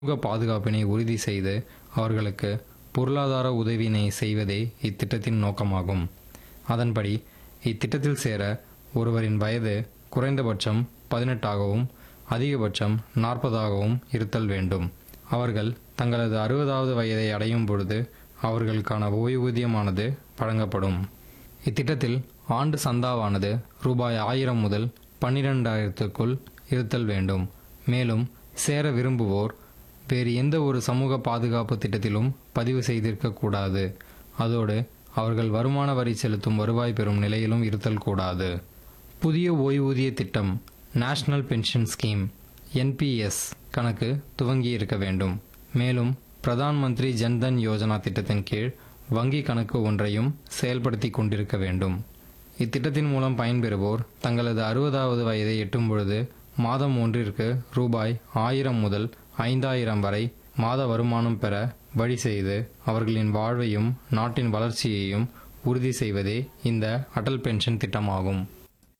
சமூக பாதுகாப்பினை உறுதி செய்து அவர்களுக்கு பொருளாதார உதவியினை செய்வதே இத்திட்டத்தின் நோக்கமாகும் அதன்படி இத்திட்டத்தில் சேர ஒருவரின் வயது குறைந்தபட்சம் பதினெட்டாகவும் அதிகபட்சம் நாற்பதாகவும் இருத்தல் வேண்டும் அவர்கள் தங்களது அறுபதாவது வயதை அடையும் பொழுது அவர்களுக்கான ஓய்வூதியமானது வழங்கப்படும் இத்திட்டத்தில் ஆண்டு சந்தாவானது ரூபாய் ஆயிரம் முதல் பன்னிரெண்டாயிரத்துக்குள் இருத்தல் வேண்டும் மேலும் சேர விரும்புவோர் வேறு எந்த ஒரு சமூக பாதுகாப்பு திட்டத்திலும் பதிவு செய்திருக்கக்கூடாது அதோடு அவர்கள் வருமான வரி செலுத்தும் வருவாய் பெறும் நிலையிலும் இருத்தல் கூடாது புதிய ஓய்வூதிய திட்டம் நேஷனல் பென்ஷன் ஸ்கீம் என்பிஎஸ் கணக்கு துவங்கி இருக்க வேண்டும் மேலும் பிரதான் மந்திரி ஜன்தன் யோஜனா திட்டத்தின் கீழ் வங்கி கணக்கு ஒன்றையும் செயல்படுத்தி கொண்டிருக்க வேண்டும் இத்திட்டத்தின் மூலம் பயன்பெறுவோர் தங்களது அறுபதாவது வயதை எட்டும் பொழுது மாதம் ஒன்றிற்கு ரூபாய் ஆயிரம் முதல் ஐந்தாயிரம் வரை மாத வருமானம் பெற வழி செய்து அவர்களின் வாழ்வையும் நாட்டின் வளர்ச்சியையும் உறுதி செய்வதே இந்த அடல் பென்ஷன் திட்டமாகும்